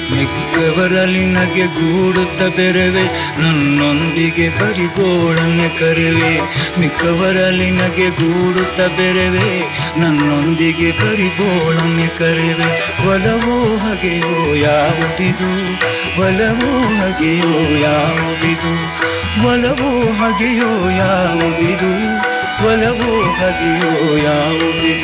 ಮಿಕ್ಕವರಲ್ಲಿ ನಗೆ ಗೂಡುತ್ತ ಬೆರವೆ ನನ್ನೊಂದಿಗೆ ಬರಿಗೋಳನ್ನೆ ಕರೆವೆ ಮಿಕ್ಕವರಲ್ಲಿ ನಗೆ ಗೂಡುತ್ತ ಬೆರವೆ ನನ್ನೊಂದಿಗೆ ಬರಿಗೋಳನ್ನೆ ಕರೆವೆ ಒಲವೋ ಹಗೆಯೋ ಯಾವುದಿದು ಒಲವೋ ಹಗೆಯೋ ಯಾವುದಿದು ಒಲವೋ ಹಗೆಯೋ ಯಾವುದಿದು ಒಲವೋ ಹಗೆಯೋ ಯಾವುದಿದು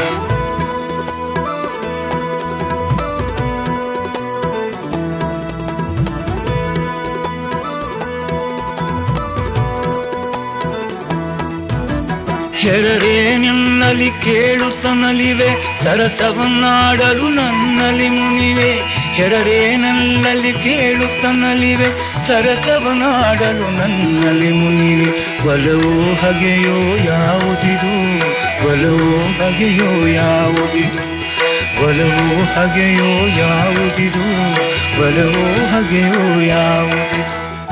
ಹೆರರೇ ನಿನ್ನಲಿ ಕೇಳುತ್ತ ನಲಿವೆ ಸರಸವನ್ನಾಡಲು ನನ್ನಲ್ಲಿ ಮುನಿವೆ ಹೆರರೇ ನನ್ನಲ್ಲಿ ಕೇಳುತ್ತ ನಲಿವೆ ಸರಸವನಾಡಲು ನನ್ನಲ್ಲಿ ಮುನಿವೆ ಒಲವೋ ಹಗೆಯೋ ಯಾವುದಿದು ಒಲವೋ ಹಗೆಯೋ ಯಾವುದಿದು ಒಲವೋ ಹಗೆಯೋ ಯಾವುದಿದು ಒಲವೋ ಹಗೆಯೋ ಯಾವುದಿದು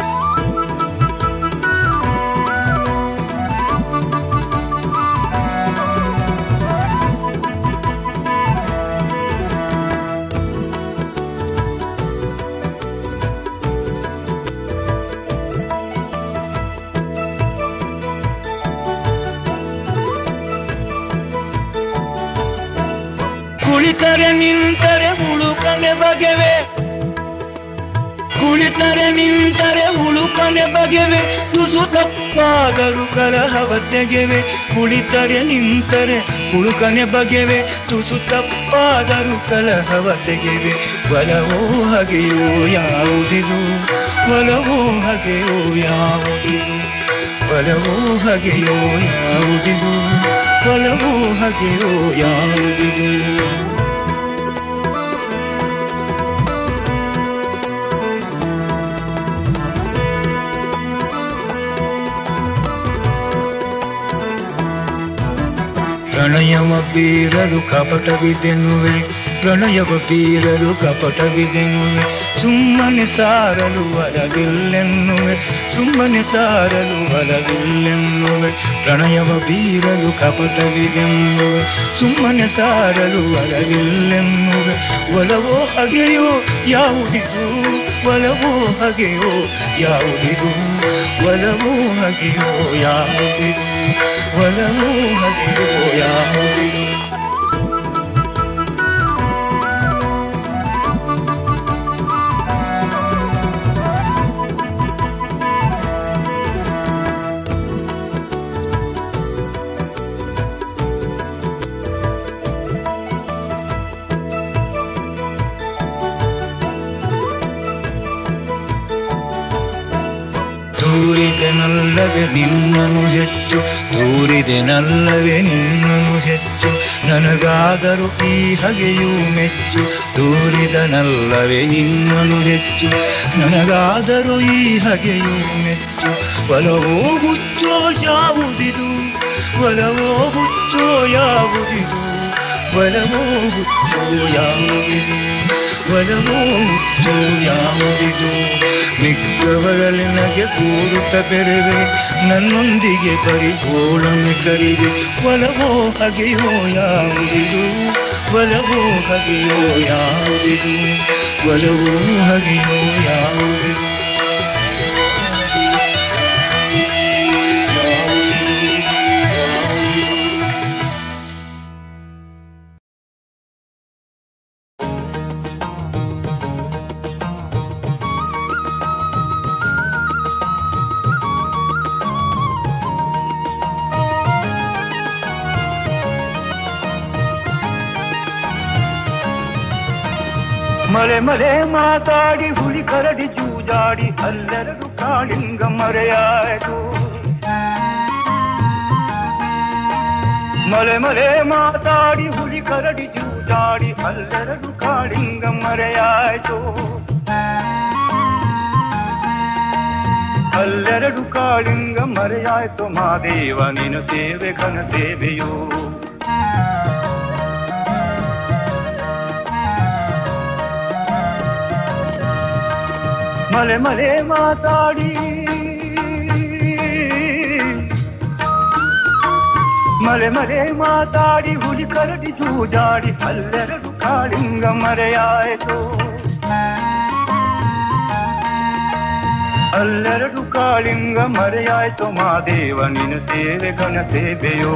ಕುಳಿತರೆ ನಿಂತರೆ ಉಳುಕನೆ ಬಗೆವೆ ಕುಳಿತರೆ ನಿಂತರೆ ಉಳುಕನೆ ಬಗೆವೆ ತುಸು ತಪ್ಪಾದರೂ ಕಲಹವ ತೆಗೆವೆ ಕುಳಿತರೆ ನಿಂತರೆ ಉಳುಕನೆ ಬಗೆವೆ ತುಸು ತಪ್ಪಾದರೂ ಕಲಹವ ತೆಗೆವೆ ಒಲವೋ ಹಗೆಯೋ ಯಾವುದಿದು ಒಲವೋ ಹಗೆಯೋ ಯಾವುದಿದು ಒಲವೋ ಹಗೆಯೋ ಯಾವುದಿದು ಒಲವೋ ಹಗೆಯೋ ಯಾವುದಿದು ಪ್ರಣಯವ ಬೀರಲು ಕಪಟವಿದೆನುವೆ ಪ್ರಣಯವ ಬೀರಲು ಕಪಟವಿದೆನುವೆ ಸುಮ್ಮನೆ ಸಾರಲು ಒಲವಿಲ್ಲೆನ್ನುವೆ ಸುಮ್ಮನೆ ಸಾರಲು ಒಲವಿಲ್ಲೆನ್ನುವೆ ಪ್ರಣಯವ ಬೀರಲು ಕಪಟವಿದೆನ್ನುವೆ ಸುಮ್ಮನೆ ಸಾರಲು ಒಲವಿಲ್ಲೆನ್ನುವೆ ಒಲವೋ ಹಗೆಯೋ ಯಾವುದಿದು ಒಲವೋ ಹಗೆಯೋ ಯಾವುದಿದು ಒಲವೋ ಹಗೆಯೋ ಯಾವುದಿದು ಒಲವೋ ಹಗೆಯೋ ಯಾವುದಿದು ತೂರಿದೆನಲ್ಲವೇ ನಿನ್ನನು ಹೆಚ್ಚು ತೂರಿದೆನಲ್ಲವೇ ನಿನ್ನನು ಹೆಚ್ಚು ನನಗಾದರೂ ಈ ಹಗೆಯೂ ಮೆಚ್ಚು ತೂರಿದನಲ್ಲವೇ ನಿನ್ನನು ಹೆಚ್ಚು ನನಗಾದರೂ ಈ ಹಗೆಯೂ ಮೆಚ್ಚು ಒಲವೋ ಹುಚ್ಚೋ ಯಾವುದಿದು ಒಲವೋ ಹುಚ್ಚೋ ಯಾವುದಿದು ಒಲವೋ ಹುಚ್ಚೋ ಯಾವುದಿದು ಒಲವೋ ಹುಚ್ಚೋ ಯಾವುದಿದು ಮಿಕ್ಕವರಲ್ಲಿ ನಗೆ ಕೂರುತ್ತ ಬೆರೆವೆ ನನ್ನೊಂದಿಗೆ ಬರಿಗೋಳನ್ನು ಕರಿವೆ ಒಲವೋ ಹಗೆಯೋ ಯಾವುದಿದು ಒಲವೋ ಹಗೆಯೋ ಯಾವುದಿದು ಒಲವೋ ಹಗೆಯೋ ಯಾವುದಿದು ಮಲೆ ಮಲೆ ಮಾತಾಡಿ ಹುಲಿ ಕರಡಿ ಜೂಜಾಡಿ ಅಲ್ಲೆರಡು ಕಾಳಿಂಗ ಮರೆಯಾಯಿತು ಮಲೆ ಮಲೆ ಮಾತಾಡಿ ಹುಲಿ ಕರಡಿ ಜೂಜಾಡಿ ಅಲ್ಲೆರಡು ಕಾಳಿಂಗ ಮರೆಯಾಯಿತು ಅಲ್ಲೆರಡು ಕಾಳಿಂಗ ಮರೆಯಾಯ್ತು ಮಾದೇವ ನಿನ್ನ ಸೇವೆ ಘನ ಸೇವೆಯೋ ಮಲೆ ಮಲೆ ಮಾತಾಡಿ ಮಲೆ ಮಲೆ ಮಾತಾಡಿ ಹುಲಿ ಕರಡಿ ಜೂಜಾಡಿ ಅಲ್ಲೆರಡು ಕಾಳಿಂಗ ಮರೆಯಾಯಿತು ಅಲ್ಲೆರಡು ಕಾಳಿಂಗ ಮರೆಯಾಯ್ತು ಮಾದೇವ ನಿನ ಸೇವೆ ಘನ ಸೇವೆಯೋ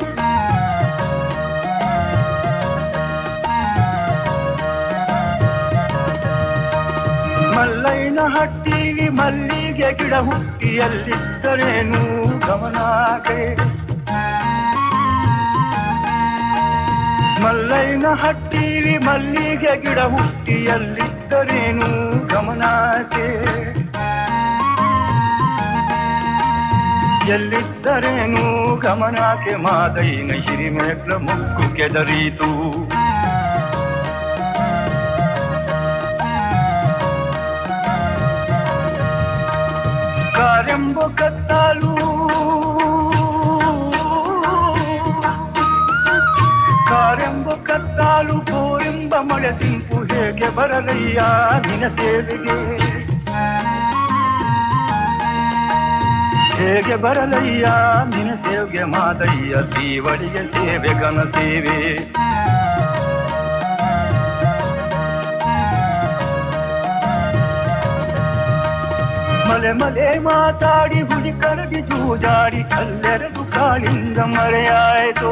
ಮಲ್ಲೈನ ಹಟ್ಟಿಲಿ ಮಲ್ಲಿಗೆ ಗಿಡ ಹುಟ್ಟಿಯಲ್ಲಿದ್ದರೇನು ಗಮನಾಗೆ ಮಲ್ಲೈನ ಹಟ್ಟಿಲಿ ಮಲ್ಲಿಗೆ ಗಿಡ ಹುಟ್ಟಿಯಲ್ಲಿದ್ದರೇನು ಗಮನಾಗೆ ಎಲ್ಲಿದ್ದರೇನು ಗಮನಕ್ಕೆ ಮಾದೈನ ಹಿರಿಮೆಗ್ಲ ಮುಕ್ಕು ಕೆದರಿತು ಕಾರೆಂಬ ಕತ್ತಾಲು ಕಾರೆಂಬ ಕತ್ತಾಲು ಬೋರೆಂಬ ಮಳೆ ಸಿಂಪು ಹೇಗೆ ಬರಲಯ್ಯ ನಿನ ಸೇವೆಗೆ ಹೇಗೆ ಬರಲಯ್ಯ ನಿನ ಸೇವೆಗೆ ಮಾದಯ್ಯ ತೀವಳಿಗೆ ಸೇವೆ ಗನ ಸೇವೆ ಮಲೆ ಮಲೆ ಮಾತಾಡಿ ಹುಡಿ ಕರಗಿ ಜೂಜಾಡಿ ಅಲ್ಲೆರಡು ಕಾಳಿಂದ ಮರೆಯಾಯಿತು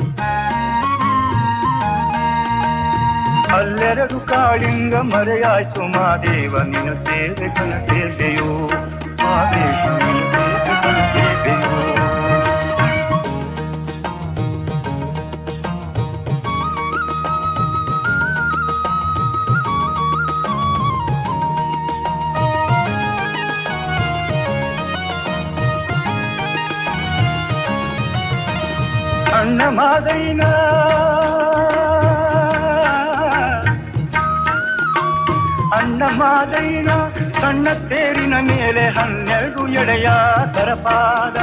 ಅಲ್ಲೆರಡು ಕಾಳಿಂಗ ಮರೆಯಾಯ್ತು ಮಾದೇವ ನಿನ ಸೇವೆ ಕನ ಸೇವೆಯೋ ಮಾದೇಶ ನಿನ ಸೇವೆ ಕನ ಸೇವೆಯೋ ಅಣ್ಣ ಮಾದೈನ ಅಣ್ಣ ಮಾದೈನ ಸಣ್ಣ ತೇರಿನ ಮೇಲೆ ಹನ್ನೆರಡು ಎಡೆಯ ಸರಪಾದ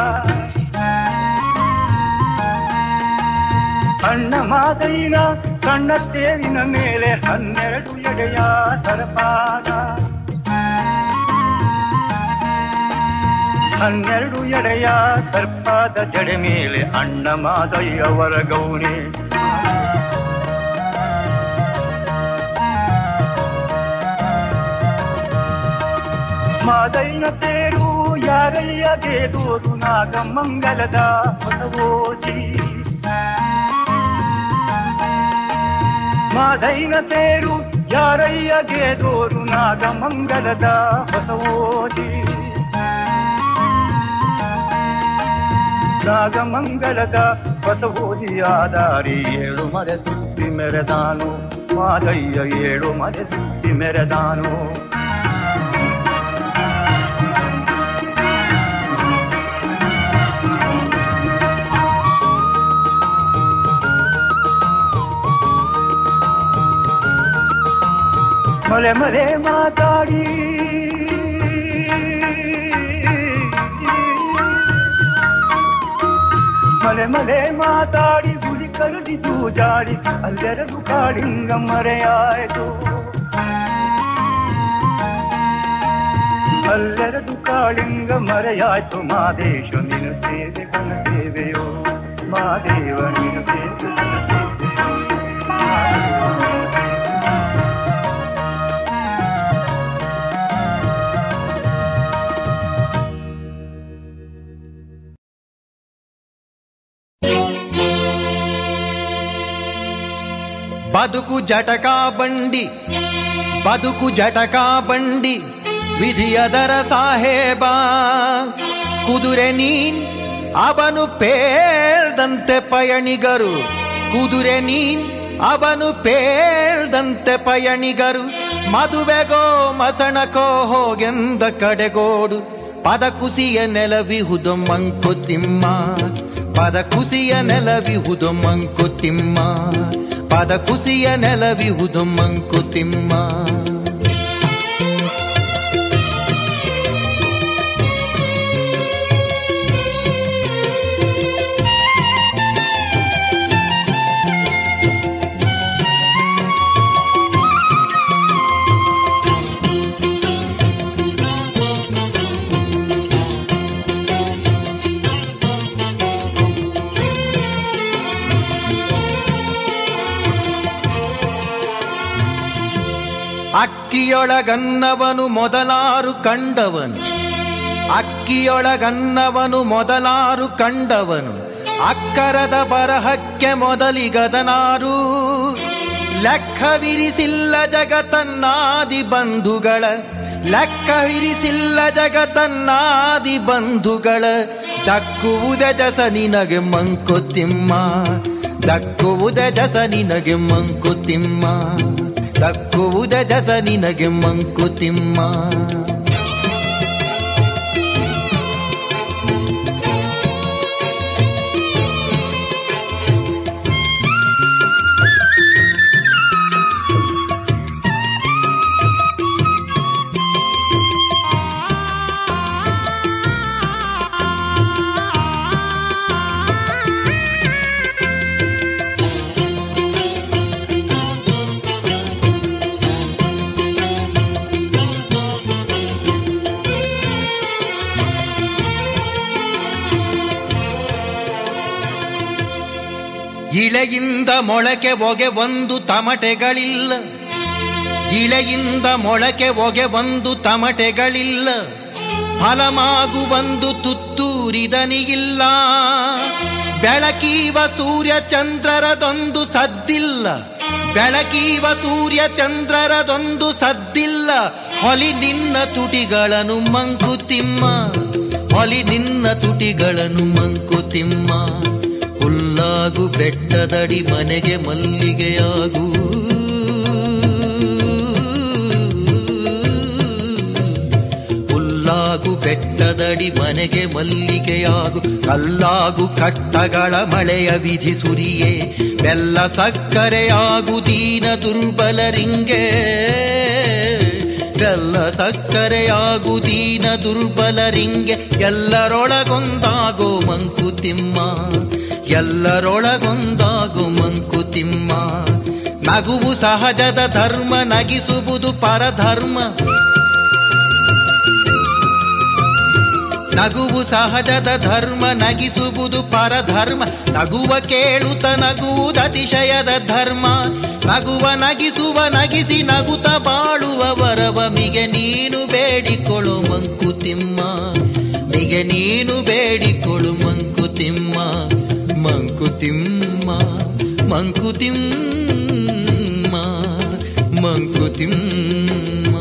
ಅಣ್ಣ ಮಾದೈನ ಸಣ್ಣ ತೇರಿನ ಮೇಲೆ ಹನ್ನೆರಡು ಎಡೆಯ ಸರಪಾದ ಹನ್ನೆರಡು ಎಡೆಯ ಸರ್ಪಾದ ಜಡೆ ಮೇಲೆ ಅಣ್ಣ ಮಾದಯ್ಯವರ ಗೌರಿ ಮಾದಯ್ಯನ ತೇರು ಯಾರಯ್ಯ ದೇದೋದು ನಾಗಮಂಗಲದ ಹೊಸವೋಜಿ ಮಾದಯ್ಯನ ತೇರು ಯಾರಯ್ಯ ದೇದೋರು ನಾಗಮಂಗಲದ ಹೊಸವೋಜಿ ನಾಗಮಂಗಲದ ಹೊಸವೋಜಿಯಾದಾರಿ ಏಳು ಮರೆ ಸುತ್ತಿ ಮೆರೆದಾನು ಮಾದಯ್ಯ ಏಳು ಮರೆ ಸುತ್ತಿ ಮೆರೆದಾನು ಮಲೆ ಮಲೆ ಮಾತಾಡಿ ಮಲೆ ಮಲೆ ಮಾತಾಡಿ ಗುಡಿ ಕರಡಿ ಜೂಜಾಡಿ ಅಲ್ಲೆರಡು ಕಾಳಿಂಗ ಮರೆಯಾಯಿತು ಅಲ್ಲೆರಡು ಕಾಳಿಂಗ ಮರೆಯಾಯ್ತು ಮಾದೇಶ ನಿನ ಸೇವೆ ಕನ ಸೇವೆಯೋ ಮಾದೇವ ನಿನ ಸೇವೆ ಕನ ಸೇವೆಯೋ ಮಾದೇವ ನಿನ ಸೇವೆ ಬದುಕು ಜಟಕಾ ಬಂಡಿ ಬದುಕು ಜಟಕಾ ಬಂಡಿ ವಿಧಿಯದರ ಸಾಹೇಬ ಕುದುರೆ ನೀನ್ ಅವನು ಪೇಳ್ದಂತೆ ಪಯಣಿಗರು ಕುದುರೆ ನೀನ್ ಅವನು ಪೇಳ್ದಂತೆ ಪಯಣಿಗರು ಮದುವೆಗೋ ಮಸಣಕೋ ಹೋಗೆಂದ ಕಡೆಗೋಡು ಪದ ಕುಸಿಯ ನೆಲವಿಹುದು ಮಂಕುತಿಮ್ಮ ಪದ ಕುಸಿಯ ನೆಲವಿಹುದು ಮಂಕುತಿಮ್ಮ ಪದ ಕುಸಿಯ ನೆಲವಿಹುದು ಮಂಕುತಿಮ್ಮ ಅಕ್ಕಿಯೊಳಗನ್ನವನು ಮೊದಲಾರು ಕಂಡವನು ಅಕ್ಕಿಯೊಳಗನ್ನವನು ಮೊದಲಾರು ಕಂಡವನು ಅಕ್ಕರದ ಬರಹಕ್ಕೆ ಮೊದಲಿಗದನಾರು ಲೆಕ್ಕವಿರಿಸಿಲ್ಲ ಜಗತನ್ನಾದಿ ಬಂಧುಗಳ ಲೆಕ್ಕವಿರಿಸಿಲ್ಲ ಜಗತನ್ನಾದಿ ಬಂಧುಗಳ ದಕ್ಕುವುದ ಜಸ ನಿನಗೆ ಮಂಕುತಿಮ್ಮ ದಕ್ಕುವುದ ಜಸ ನಿನಗೆ ಮಂಕುತಿಮ್ಮ ದಕ್ಕುವುದ ಜಸ ನಿನಗೆ ಮಂಕುತಿಮ್ಮ ಇಳೆಯಿಂದ ಮೊಳಕೆ ಒಗೆ ಒಂದು ತಮಟೆಗಳಿಲ್ಲ ಇಳೆಯಿಂದ ಮೊಳಕೆ ಒಗೆ ಒಂದು ತಮಟೆಗಳಿಲ್ಲ ಫಲಮಾಗು ಒಂದು ತುತ್ತೂರಿದನಿಗಿಲ್ಲ ಬೆಳಕೀವ ಸೂರ್ಯ ಚಂದ್ರರದೊಂದು ಸದ್ದಿಲ್ಲ ಬೆಳಕೀವ ಸೂರ್ಯ ಚಂದ್ರರದೊಂದು ಸದ್ದಿಲ್ಲ ಹೊಲಿ ನಿನ್ನ ತುಟಿಗಳನ್ನು ಮಂಕುತಿಮ್ಮ ಹೊಲಿ ನಿನ್ನ ತುಟಿಗಳನ್ನು ಮಂಕುತಿಮ್ಮ ಹುಲ್ಲಾಗು ಬೆಟ್ಟದಡಿ ಮನೆಗೆ ಮಲ್ಲಿಗೆಯಾಗು ಹುಲ್ಲಾಗು ಬೆಟ್ಟದಡಿ ಮನೆಗೆ ಮಲ್ಲಿಗೆಯಾಗು ಕಲ್ಲಾಗು ಕಟ್ಟಗಳ ಮಳೆಯ ವಿಧಿ ಸುರಿಯೇ ಬೆಲ್ಲ ಸಕ್ಕರೆಯಾಗು ದೀನ ದುರ್ಬಲರಿಂಗೆ ಬೆಲ್ಲ ಸಕ್ಕರೆಯಾಗು ದೀನ ದುರ್ಬಲರಿಂಗೆ ಎಲ್ಲರೊಳಗೊಂದಾಗೋ ಮಂಕುತಿಮ್ಮ ಎಲ್ಲರೊಳಗೊಂದಾಗು ಮಂಕುತಿಮ್ಮ ನಗುವು ಸಹಜದ ಧರ್ಮ ನಗಿಸುವುದು ಪರಧರ್ಮ ನಗುವು ಸಹಜದ ಧರ್ಮ ನಗಿಸುವುದು ಪರಧರ್ಮ ನಗುವ ಕೇಳುತ್ತ ನಗುವುದು ಅತಿಶಯದ ಧರ್ಮ ನಗುವ ನಗಿಸುವ ನಗಿಸಿ ನಗುತ್ತ ಬಾಳುವ ವರವ ಮಿಗೆ ನೀನು ಬೇಡಿಕೊಳ್ಳು ಮಂಕುತಿಮ್ಮ ಮಿಗೆ ನೀನು ಬೇಡಿಕೊಳ್ಳು ಮಂಕುತಿಮ್ಮ ಮಂಕುತಿಮ್ಮ ಮಂಕುತಿಮ್ಮ ಮಂಕುತಿಮ್ಮ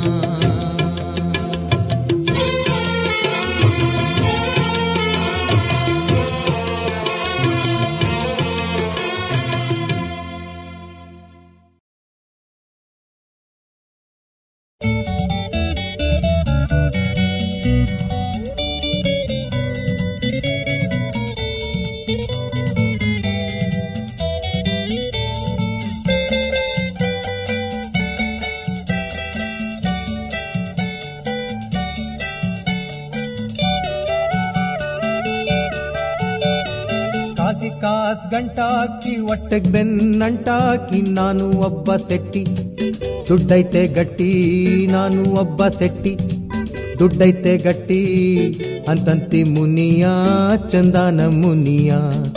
ಕಾಸಿ ಕಾಸ್ ಗಂಟಾಕಿ ಹೊಟ್ಟೆಗ್ ಬೆನ್ನಂಟಾಕಿ ನಾನು ಒಬ್ಬ ಸೆಟ್ಟಿ ದುಡ್ಡೈತೆ ಗಟ್ಟಿ ನಾನು ಒಬ್ಬ ಸೆಟ್ಟಿ ದುಡ್ಡೈತೆ ಗಟ್ಟಿ ಅಂತಂತಿ ಮುನಿಯ ಚಂದನ ಮುನಿಯ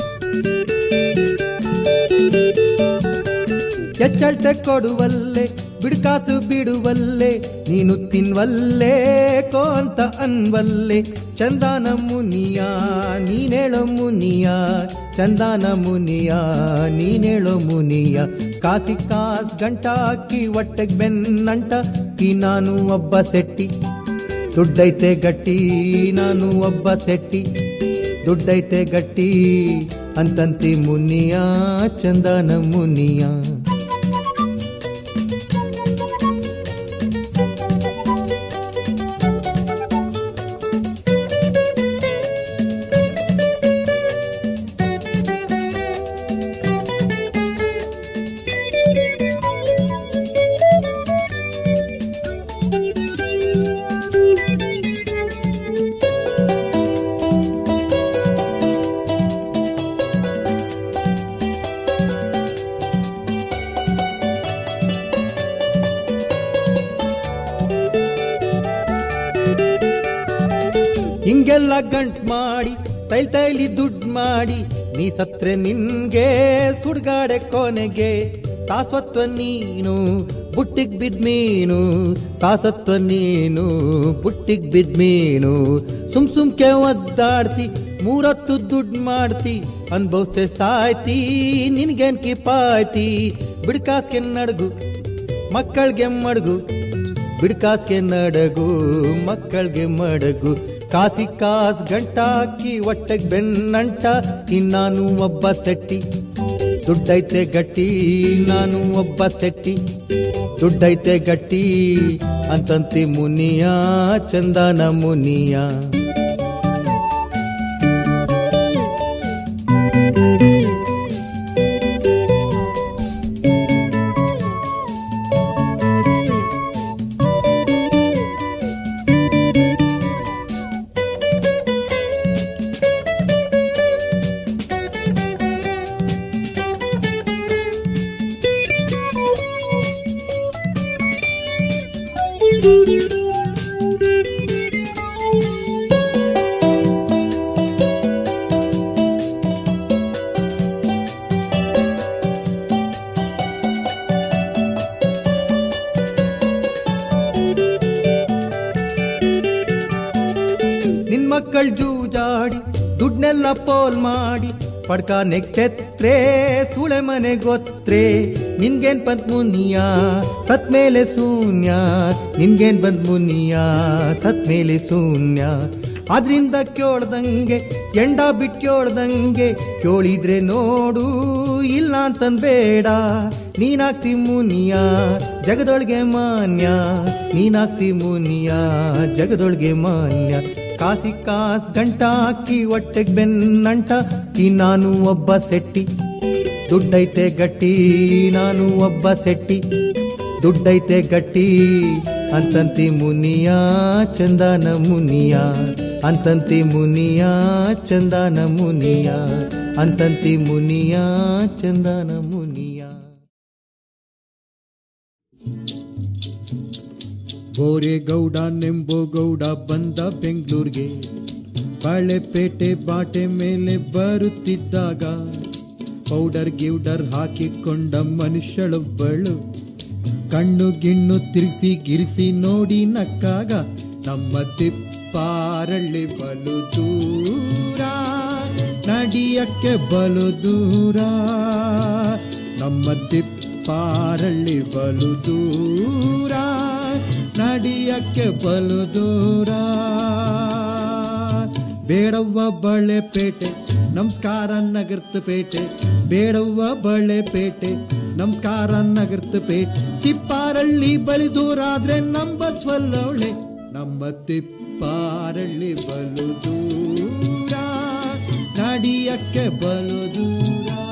ಎಚ್ಚಲ್ಟೆ ಕೊಡುವಲ್ಲೆ ಬಿಡ್ಕಾಸು ಬಿಡುವಲ್ಲೆ ನೀನು ತಿನ್ವಲ್ಲೇ ಕೋಂತ ಅನ್ವಲ್ಲೆ ಚಂದನ ಮುನಿಯ ನೀನೇಳೋ ಮುನಿಯ ಚಂದನ ಮುನಿಯ ನೀನೇಳೋ ಮುನಿಯ ಕಾಸಿ ಕಾಸ್ ಗಂಟಾಕಿ ಹೊಟ್ಟೆಗ್ ಬೆನ್ನಂಟ ಕಿ ನಾನು ಒಬ್ಬ ಸೆಟ್ಟಿ ದುಡ್ಡೈತೆ ಗಟ್ಟಿ ನಾನು ಒಬ್ಬ ಸೆಟ್ಟಿ ದುಡ್ಡೈತೆ ಗಟ್ಟಿ ಅಂತಂತಿ ಮುನಿಯ ಚಂದನ ಮುನಿಯ ಹಿಂಗೆಲ್ಲ ಗಂಟ್ ಮಾಡಿ ತೈಲ್ ತೈಲಿ ದುಡ್ಡು ಮಾಡಿ ನೀ ಸತ್ರೆ ನಿನ್ಗೆ ಸುಡ್ಗಾಡೆ ಕೊನೆಗೆ ಶಾಶ್ವತ ನೀನು ಬುಟ್ಟಿಗ್ ಬಿದ್ ಮೀನು ಸಾಸತ್ವ ನೀನು ಬುಟ್ಟಿಗ್ ಬಿದ್ ಮೀನು ಸುಮ್ ಸುಮ್ಕೆ ಒದ್ದಾಡ್ತಿ ಮೂರತ್ತು ದುಡ್ಡು ಮಾಡ್ತಿ ಅನ್ಭವಿಸ್ತೆ ಸಾಯ್ತಿ ನಿನ್ಗೇನ್ ಕಿಪಾಯ್ತಿ ಬಿಡ್ಕಾಸ್ಕೆ ನಡ್ಗು ಮಕ್ಕಳ್ಗೆ ಮಡ್ಗು ಬಿಡ್ಕಾಸ್ಗೆ ನಡಗು ಮಕ್ಕಳ್ಗೆ ಮಡಗು ಕಾಸಿ ಕಾಸ್ ಗಂಟ ಹಾಕಿ ಹೊಟ್ಟೆಗ್ ಬೆನ್ನಂಟ ಇನ್ನಾನು ಒಬ್ಬ ಸೆಟ್ಟಿ ದುಡ್ಡೈತೆ ಗಟ್ಟಿ ನಾನು ಒಬ್ಬ ಸೆಟ್ಟಿ ದುಡ್ಡೈತೆ ಗಟ್ಟಿ ಅಂತಂತಿ ಮುನಿಯ ಚಂದನ ಮುನಿಯ ನಿನ್ ಮಕ್ಕಳ್ ಜೂಜಾಡಿ ದುಡ್ನೆಲ್ಲ ಪೋಲ್ ಮಾಡಿ ಪಡ್ಕ ನೆಕ್ಕೆತ್ರೆ ಸುಳೆ ಮನೆ ಗೊತ್ರೆ ನಿನ್ಗೇನ್ ಬಂದ್ ಮುನಿಯ ಸತ್ ಮೇಲೆ ಶೂನ್ಯ ನಿನ್ಗೇನ್ ಬಂದ್ ಮುನಿಯ ಸತ್ ಮೇಲೆ ಶೂನ್ಯ ಅದ್ರಿಂದ ಕೇಳ್ದಂಗೆ ಎಂಡ ಬಿಟ್ ಕೇಳ್ದಂಗೆ ಕೇಳಿದ್ರೆ ನೋಡು ಇಲ್ಲ ಅಂತನ್ ಬೇಡ ನೀನಾಗ್ತಿ ಮುನಿಯ ಜಗದೊಳಗೆ ಮಾನ್ಯ ನೀನಾಗ್ತಿ ಮುನಿಯ ಜಗದೊಳಗೆ ಮಾನ್ಯ ಕಾಸಿ ಕಾಸ್ ಗಂಟ ಹಾಕಿ ಹೊಟ್ಟೆಗ್ ಬೆನ್ನಂಟ ಈ ನಾನು ಒಬ್ಬ ಸೆಟ್ಟಿ ದುಡ್ಡೈತೆ ಗಟ್ಟಿ ನಾನು ಒಬ್ಬ ಸೆಟ್ಟಿ ದುಡ್ಡೈತೆ ಗಟ್ಟಿ ಅಂತಂತಿ ಮುನಿಯ ಚಂದನ ಮುನಿಯ ಅಂತಂತಿ ಮುನಿಯ ಚಂದನ ಮುನಿಯ ಅಂತಂತಿ ಮುನಿಯ ಚಂದನ ಮುನಿಯ ಗೋರೆಗೌಡ ನೆಂಬೋಗೌಡ ಬಂದ ಬೆಂಗಳೂರಿಗೆ ಬಾಳೆಪೇಟೆ ಬಾಟೆ ಮೇಲೆ ಬರುತ್ತಿದ್ದಾಗ ಪೌಡರ್ ಗಿೌಡರ್ ಹಾಕಿಕೊಂಡ ಮನುಷ್ಯಳೊಬ್ಬಳು ಕಣ್ಣು ಗಿಣ್ಣು ತಿರುಗಿಸಿ ಗಿರಿಸಿ ನೋಡಿ ನಕ್ಕಾಗ ನಮ್ಮ ತಿಪ್ಪಾರಳ್ಳಿ ಬಲು ದೂರ ನಡಿಯಕ್ಕೆ ಬಲು ದೂರ ನಮ್ಮ ತಿಪ್ಪಾರಳ್ಳಿ ಬಲು ದೂರ ನಡಿಯಕ್ಕೆ ಬಲು ದೂರ ಬೇಡವ್ವ ಬಳೆ ಪೇಟೆ ನಮಸ್ಕಾರ ನಗರ್ತ ಪೇಟೆ ಬೇಡವ್ವ ಬಳೆ ಪೇಟೆ ನಮಸ್ಕಾರ ನಗರ್ತ ಪೇಟೆ ತಿಪ್ಪಾರಳ್ಳಿ ಬಲಿ ದೂರ ಆದ್ರೆ ನಂಬಸ್ವಲ್ಲವಳೆ ನಮ್ಮ ತಿಪ್ಪಾರಳ್ಳಿ ಬಲು ದೂರ ನಡಿಯಕ್ಕೆ ಬಲು ದೂರ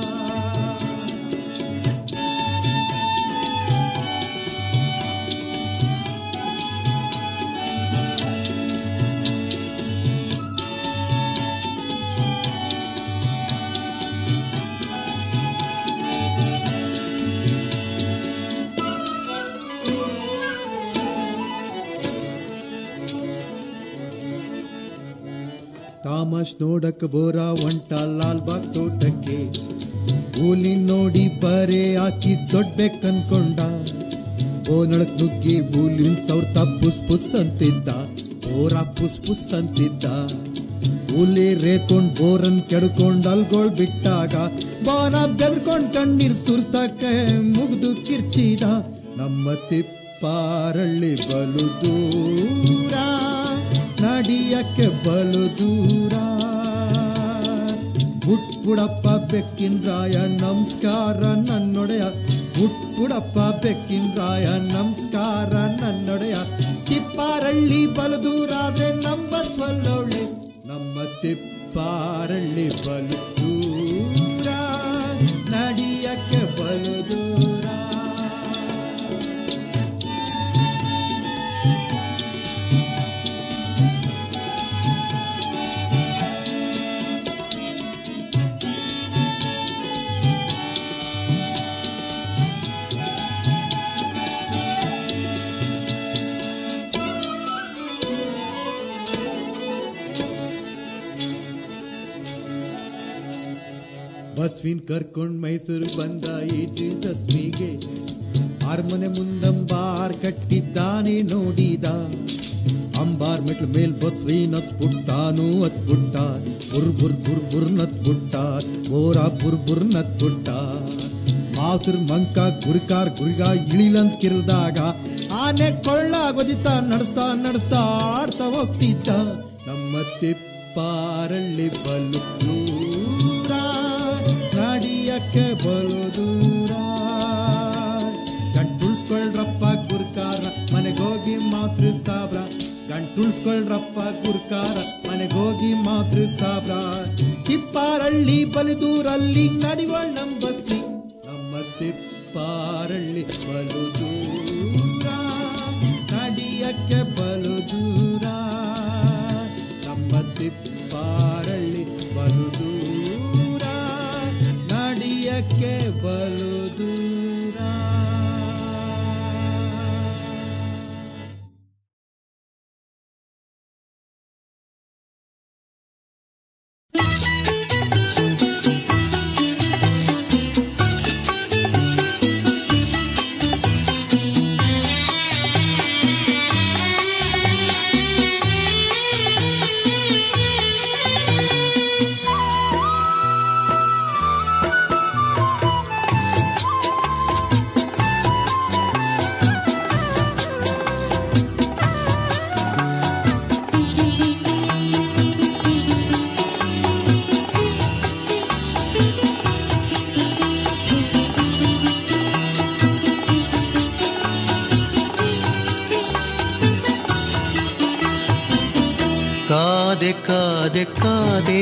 ತಾಮಸ್ ನೋಡಕ್ ಬೋರ ಒಂಟ ಲಾಲ್ಬಾಗ್ ತೋಟಕ್ಕೆ ಕೂಲಿ ನೋಡಿ ಬರೆ ಹಾಕಿ ದೊಡ್ಡಬೇಕನ್ಕೊಂಡ ಬೋನಳಕ್ ನುಗ್ಗಿ ಬೂಲಿನ್ ಸೌರ್ತ ಪುಸ್ ಪುಸ್ ಅಂತಿದ್ದ ಬೋರ ಪುಸ್ ಪುಸ್ ಅಂತಿದ್ದ ಕೂಲಿ ರೇಕೊಂಡ್ ಬೋರನ್ ಕೆಡ್ಕೊಂಡ್ ಅಲ್ಗೋಳ್ ಬಿಟ್ಟಾಗ ಬೋರ ಬೆದ್ಕೊಂಡ್ ಕಣ್ಣೀರ್ ಸುರ್ಸ್ತಕ್ಕ ಮುಗ್ದು ಕಿರ್ಚಿದ ನಮ್ಮ ತಿಪ್ಪಾರಳ್ಳಿ ಬಲು ದೂರ ನಡಿಯಕ್ಕೆ ಬಲು ದೂರ ಹುಟ್ಪುಡಪ್ಪ ಬೆಕ್ಕಿನ ರಾಯ ನಮಸ್ಕಾರ ನನ್ನೊಡೆಯ ಹುಟ್ಪುಡಪ್ಪ ಬೆಕ್ಕಿನ ರಾಯ ನಮಸ್ಕಾರ ನನ್ನೊಡೆಯ ತಿಪ್ಪಾರಳ್ಳಿ ಬಲು ದೂರ ಆದ್ರೆ ನಂಬಸ್ವಲ್ಲೊಳ್ಳೆ ನಮ್ಮ ತಿಪ್ಪಾರಳ್ಳಿ ಬಲು ದೂರ ನಡಿಯಕ್ಕೆ ಬಲು ದೂರ ಬಸ್ವಿನ್ ಕರ್ಕೊಂಡ್ ಮೈಸೂರು ಬಂದ ಈಜು ದಸ್ಮಿಗೆ ಅರಮನೆ ಮುಂದಂಬಾರ್ ಕಟ್ಟಿದ್ದಾನೆ ನೋಡಿದ ಅಂಬಾರ್ ಮೆಟ್ಲ ಮೇಲ್ ಬಸ್ವೀನ್ ಹತ್ಬಿಟ್ಟಾನು ಹತ್ಬಿಟ್ಟ ಬುರ್ ಬುರ್ ಬುರ್ ಬುರ್ ನತ್ಬಿಟ್ಟ ಬೋರ ಬುರ್ ಬುರ್ ನತ್ಬಿಟ್ಟ ಮಾತೃ ಮಂಕ ಗುರಿಕಾರ್ ಗುರಿಗ ಇಳಿಲಂತ್ ಕಿರಿದಾಗ ಆನೆ ಕೊಳ್ಳ ಗೊದಿತ ನಡೆಸ್ತಾ ನಡೆಸ್ತಾ ಆಡ್ತಾ ಹೋಗ್ತಿದ್ದ ನಮ್ಮ ತಿಪ್ಪಾರಳ್ಳಿ ಬಲು ದೂರ ನಡಿಯಕ್ಕೆ ಬಲು ದೂರ ಗಂಟುಳ್ಸ್ಕೊಳ್ರಪ್ಪ ಗುರ್ಕಾರ ಮನೆಗೋಗಿ ಮಾತೃ ಸಾಬ್ರ ಗಂಟುಳ್ಸ್ಕೊಳ್ರಪ್ಪ ಗುರ್ಕಾರ ಮನೆಗೋಗಿ ಮಾತೃ ಸಾಬ್ರ ತಿಪ್ಪಾರಳ್ಳಿ ಬಲಿದೂರಲ್ಲಿ ನಡಿವಳ್ ನಂಬತ್ತಿ ನಮ್ಮ ತಿಪ್ಪಾರಳ್ಳಿ ಬಲು ದೂರ ನಡಿಯಕ್ಕೆ ಬಲು ದೂರ ನಮ್ಮ ತಿಪ್ಪಾರಳ್ಳಿ ಬಲು ದೂರ ನಡಿಯಕ್ಕೆ ಬಲು ದೂರ ಕಾದೆ ಕಾದೆ ಕಾದೆ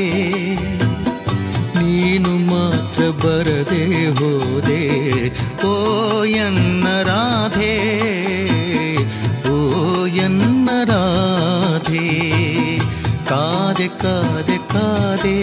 ನೀನು ಮಾತ್ರ ಬರದೆ ಹೋದೆ ಓ ಎನ್ನ ರಾಧೆ ಓ ಎನ್ನ ರಾಧೆ ಕಾದೆ ಕಾದೆ ಕಾದೆ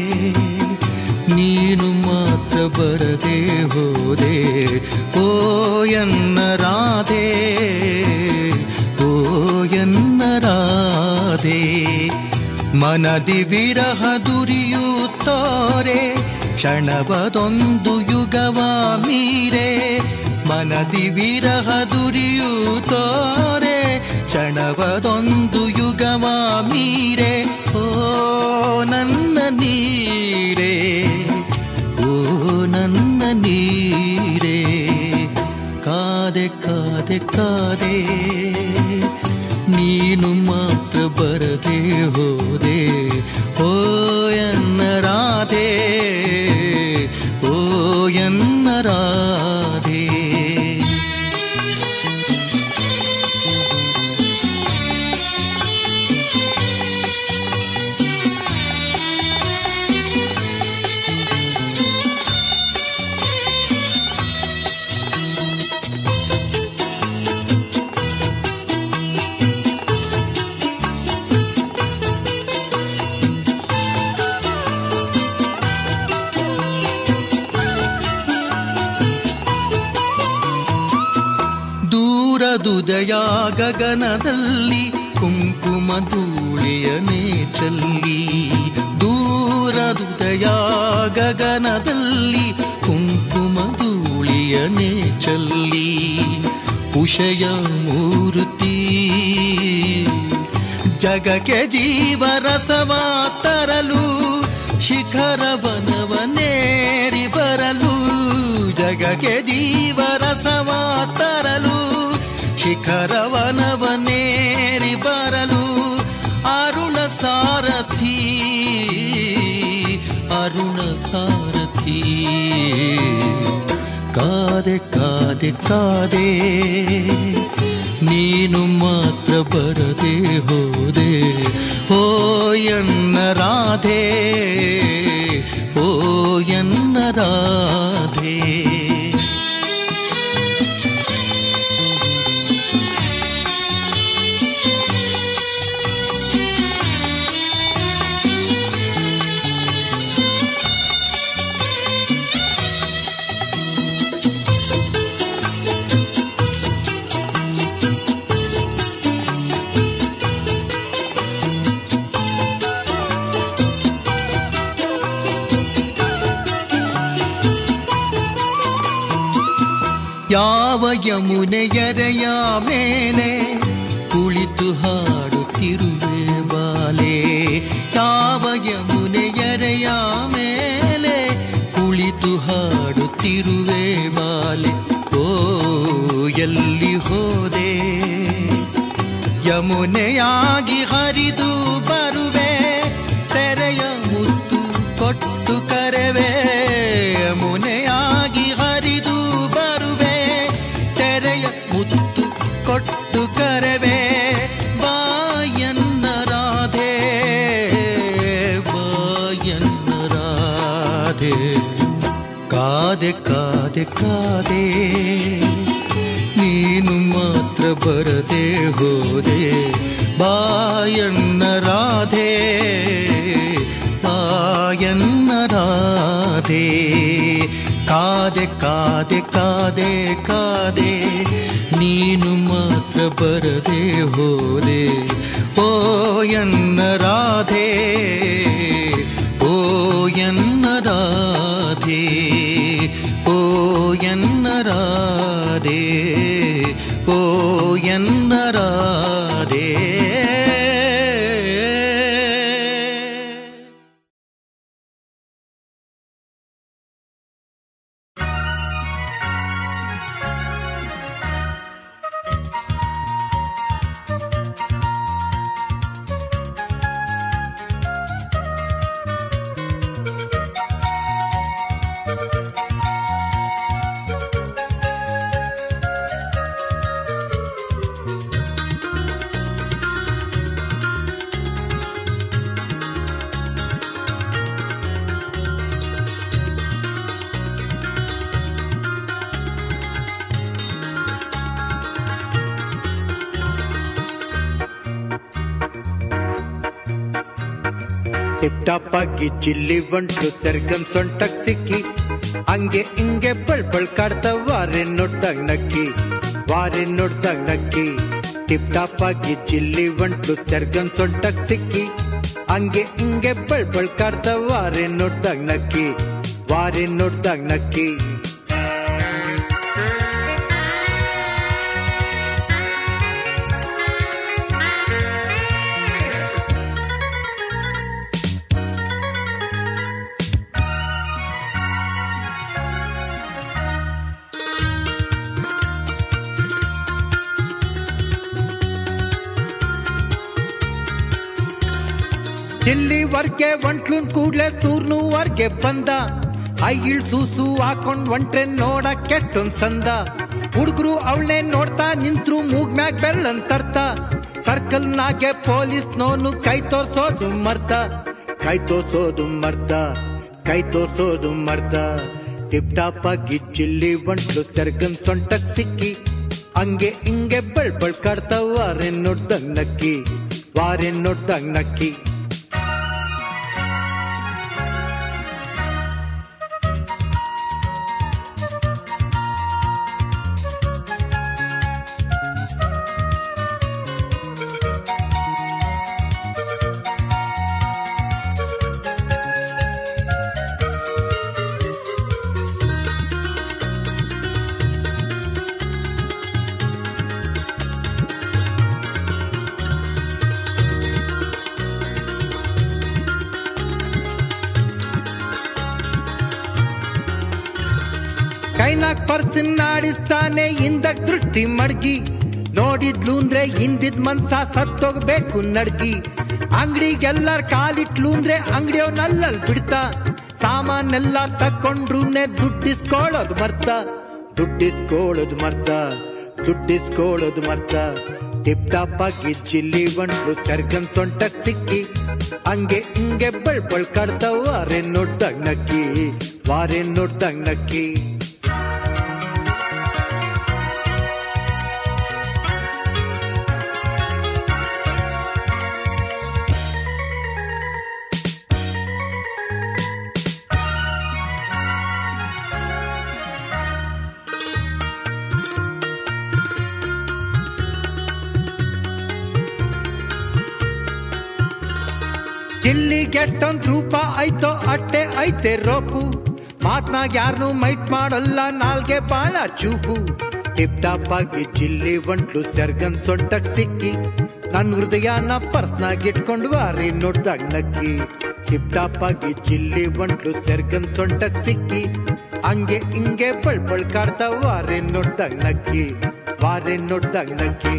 ನೀನು ಮಾತ್ರ ಬರದೆ ಹೋದೆ ಓ ಎನ್ನ ರಾಧೆ ಓ ಎನ್ನ ರಾಧೆ ಮನದಿ ವಿರಹ ದುರಿಯುತ್ತೋರೆ ಕ್ಷಣವದೊಂದು ಯುಗವ ಮೀರೆ ಮನದಿ ವಿರಹ ದುರಿಯುತ್ತೋರೆ ಕ್ಷಣವದೊಂದು ಯುಗವ ಮೀರೆ ಓ ನನ್ನ ನೀರೇ ಓ ನನ್ನ ನೀರೇ ಕಾದೆ ಕಾದೆ ಕಾದೆ ನೀನು ಮಾತ್ರ ಬರದೆ ಹೋದೆ ಓ ಎನ್ನ ರಾಧೆ ಓ ಎನ್ನ ರಾಧೆ ದೂರದುದಯ ಗಗನದಲ್ಲಿ ಕುಂಕುಮ ಧೂಳಿಯನೇ ಚಲ್ಲಿ ದೂರದುದಯ ಗಗನದಲ್ಲಿ ಕುಂಕುಮ ಧೂಳಿಯನೇ ಚಲ್ಲಿ ಉಷಯ ಮೂರ್ತಿ ಜಗಕ್ಕೆ ಜೀವರಸವ ತರಲು ಶಿಖರವನವನೇರಿ ಬರಲು ಜಗಕ್ಕೆ ಜೀವರಸವ ತರಲು ಶಿಖರವನವನೇರಿ ಬರಲು ಅರುಣ ಸಾರಥಿ ಅರುಣ ಸಾರಥಿ ಕಾದೆ ಕಾದೆ ಕಾದೆ ನೀನು ಮಾತ್ರ ಬರದೆ ಹೋದೆ ಓ ಎನ್ನ ರಾಧೆ ಓ ಎನ್ನ ರಾಧೆ ಯಾವ ಯಮುನೆಯರೆಯ ಮೇಲೆ ಕುಳಿತು ಹಾಡುತ್ತಿರುವೆ ಬಾಲೆ ಯಾವ ಯಮುನೆಯರೆಯ ಮೇಲೆ ಕುಳಿತು ಹಾಡುತ್ತಿರುವೆ ಬಾಲೆ ಓ ಎಲ್ಲಿ ಹೋದೆ ಯಮುನೆಯಾಗಿ ಹರಿದು ಬರುವೆ ತೆರೆಯ ಮುತ್ತು ಕೊಟ್ಟು ಕರೆವೆ ಯಮುನೆಯಾಗಿ ಹರಿದು ಬರುವೆ ತೆರೆಯ ಮುತ್ತು ಕೊಟ್ಟು ಕರೆವೆ ಬಾಯನ್ನ ರಾಧೆ ಬಾಯನ್ನ ರಾಧೆ ಕಾದೆ ಕಾದೆ ಕಾದೆ ನೀನು ಮಾತ್ರ ಬರದೆ ಹೋದೆ ಬಾಯಣ್ಣ ರಾಧೆ ಬಾಯಣ್ಣ ರಾಧೆ ಕಾದೆ ಕಾದೆ ಕಾದೆ ಕಾದೆ ನೀನು ಮಾತ್ರ ಬರದೆ ಹೋದೆ ಓ ಎನ್ನ ರಾಧೆ ಓ ಎನ್ನ ರಾಧೆ ಓ ಎನ್ನ ರಾಧೆ ಓ ಎನ್ನ ರಾಧೆ ಟಿಪ್ಟಾಪಾಗಿ ಚಿಲ್ಲಿ ಬಂಟು ಸರ್ಗಂ ಸೊಂಟಕ್ ಸಿಕ್ಕಿ ಹಂಗೆ ಹಿಂಗೆ ಬಳ್ ಬಳ್ ಕಾಡ್ತ ವಾರೆ ನೋಡ್ದಾಗ ನಕ್ಕಿ ವಾರೆ ನೋಡ್ದಾಗ ನಕ್ಕಿ ಟಿಪ್ಟಾಪಾಗಿ ಚಿಲ್ಲಿ ಬಂಟು ಸರ್ಗಂ ಸೊಂಟಕ್ ಸಿಕ್ಕಿ ಹಂಗೆ ಹಿಂಗೆ ಬಳ್ ಬಳ್ ಕಾಡ್ತ ವಾರೆ ನೋಡ್ದಾಗ ನಕ್ಕಿ ವಾರೆ ನೋಡ್ದಾಗ ನಕ್ಕಿ ದಿಲ್ಲಿವರ್ಗೆ ಒಂಟ್ಲೂನ್ ಕೂಡ್ಲೆ ಸೂರ್ನುವರ್ಗೆ ಬಂದ ಐಳ್ ಸೂಸು ಹಾಕೊಂಡ್ ಒಂಟ್ರೆ ನೋಡ ಕೆಟ್ಟೊಂದ್ ಸಂದ ಹುಡುಗರು ಅವಳನ್ನೇ ನೋಡ್ತಾ ನಿಂತ್ರು ಮೂಗ್ ಮ್ಯಾಗ್ ಬೆರಳನ್ ತರ್ತ ಸರ್ಕಲ್ ನಾಗೆ ಪೊಲೀಸ್ ನೋನು ಕೈ ತೋರ್ಸೋದು ಮರ್ತ ಕೈ ತೋರ್ಸೋದು ಮರ್ತ ಕೈ ತೋರ್ಸೋದು ಮರ್ತ ಟಿಪ್ ಟಾಪ್ ಆಗಿ ಚಿಲ್ಲಿ ಬಂಟ್ಲು ಸರ್ಗನ್ ಸೊಂಟಕ್ ಸಿಕ್ಕಿ ಹಂಗೆ ಹಿಂಗೆ ಬೆಳ್ ಬೆಳ್ ಕಾಡ್ತಾವ ವಾರೆ ನೋಡ್ದಂಗ್ ನಕ್ಕಿ ವಾರೆ ನೋಡ್ದಂಗ್ ನಕ್ಕಿ ಕೈನಾಗ್ ಪರ್ಸನ್ ಆಡಿಸ್ತಾನೆ ಇಂದ ದೃಷ್ಟಿ ಮಡ್ಗಿ ನೋಡಿದ್ಲು ಅಂದ್ರೆ ಹಿಂದಿದ್ ಮನ್ಸ ಸತ್ತೋಗ್ಬೇಕು ನಡ್ಗಿ ಅಂಗಡಿಗೆಲ್ಲರ ಕಾಲಿಟ್ಲು ಅಂದ್ರೆ ಅಂಗಡಿಯವನಲ್ಲಲ್ ಬಿಡ್ತಾ ಸಾಮಾನೆಲ್ಲ ತಕೊಂಡ್ರುನೆ ದುಡ್ಡಿಸ್ಕೊಳ್ಳೋದು ಮರ್ತ ದುಡ್ಡಿಸ್ಕೊಳ್ಳೋದು ಮರ್ತ ದುಡ್ಡಿಸ್ಕೊಳ್ಳೋದು ಮರ್ತ ಟಿಪ್ ಟಾಪ್ ಆಗಿ ಜಿಲ್ಲಿ ಬಂಡ್ಲು ಸರ್ಗನ್ ಸೊಂಟಕ್ ಸಿಕ್ಕಿ ಹಂಗೆ ಹಿಂಗೆ ಬಳ್ ಬಳ್ ಕಾಡ್ತಾವ ವಾರೆ ನೋಡ್ದಾಗ ನಕ್ಕಿ ವಾರೆ ನೋಡ್ದಾಗ ನಕ್ಕಿ ಇಲ್ಲಿ ಗೆಟ್ಟೊಂದ್ ರೂಪ ಐತೋ ಅಟ್ಟೆ ಐತೆ ರೋಪು ಮಾತ್ನಾಗ ಯಾರನ್ನು ಮೈಟ್ ಮಾಡಲ್ಲ ನಾಲ್ಗೆ ಬಾಳ ಚೂಪು ಟಿಪ್ ಟಾಪ್ ಆಗಿ ಚಿಲ್ಲಿ ಒಂಟ್ಲು ಸೆರ್ಗನ್ ಸೊಂಟಕ್ ಸಿಕ್ಕಿ ನನ್ ಹೃದಯನ ಪರ್ಸ್ನಾಗ ಇಟ್ಕೊಂಡು ವಾರಿ ನೋಡ್ದಾಗ ನಕ್ಕಿ ಟಿಪ್ ಟಾಪ್ ಆಗಿ ಚಿಲ್ಲಿ ಒಂಟ್ಲು ಸೆರ್ಗನ್ ಸೊಂಟಕ್ ಸಿಕ್ಕಿ ಹಂಗೆ ಹಿಂಗೆ ಬಳ್ ಬಳ್ ಕಾಡ್ತಾ ವಾರಿ ನೋಡ್ದಾಗ ನಕ್ಕಿ ವಾರಿ ನೋಡ್ದಾಗ ನಕ್ಕಿ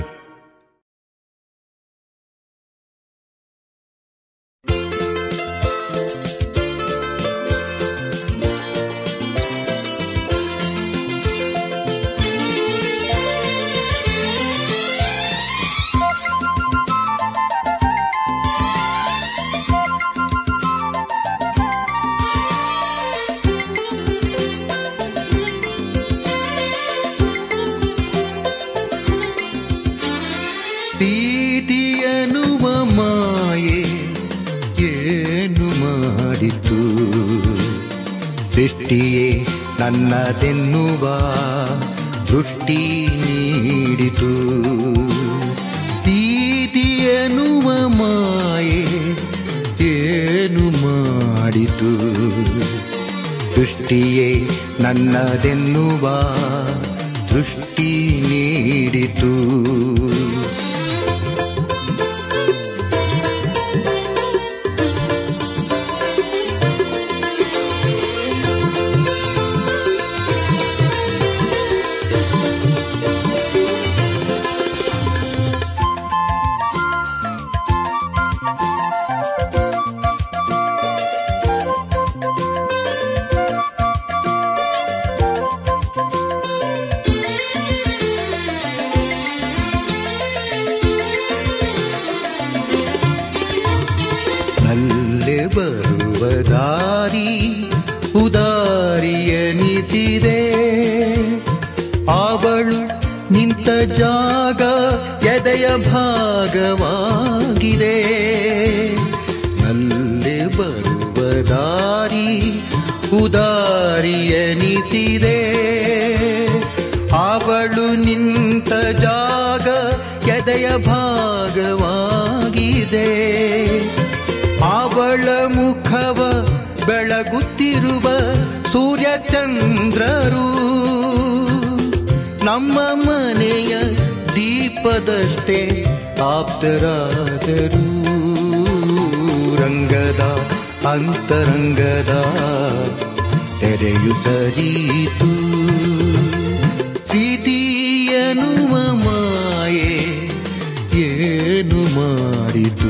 ಪ್ರೀತಿಯನುವ ಮಾಯೆ ಏನು ಮಾಡಿತು ದೃಷ್ಟಿಯೇ ನನ್ನದೆನ್ನುವ ದೃಷ್ಟಿ ನೀಡಿತು ಪ್ರೀತಿಯನುವ ಮಾಯೆ ಏನು ಮಾಡಿತು ದೃಷ್ಟಿಯೇ ನನ್ನದೆನ್ನುವ ದೃಷ್ಟಿ ನೀಡಿತು ನಲ್ಲೆ ಬರುವ ದಾರಿ ಉದಾರಿಯನಿಸಿದೆ ಅವಳು ನಿಂತ ಜಾಗ ಎದೆಯ ಭಾಗವಾಗಿದೆ ನಲ್ಲೆ ಬರುವ ದಾರಿ ಉದಾರಿಯನಿಸಿದೆ ಅವಳು ನಿಂತ ಜಾಗ ಎದೆಯ ಭಾಗವಾಗಿದೆ ಅವಳ ಮುಖವ ಬೆಳಗುತ್ತಿರುವ ಸೂರ್ಯಚಂದ್ರರು ನಮ್ಮ ಮನೆಯ ದೀಪದಷ್ಟೇ ಆಪ್ತರಾದರು ರಂಗದ ಅಂತರಂಗದ ತೆರೆಯು ಸರೀತು ಪ್ರೀತಿಯನುವ ಮಾಯೆ ಏನು ಮಾಡಿತು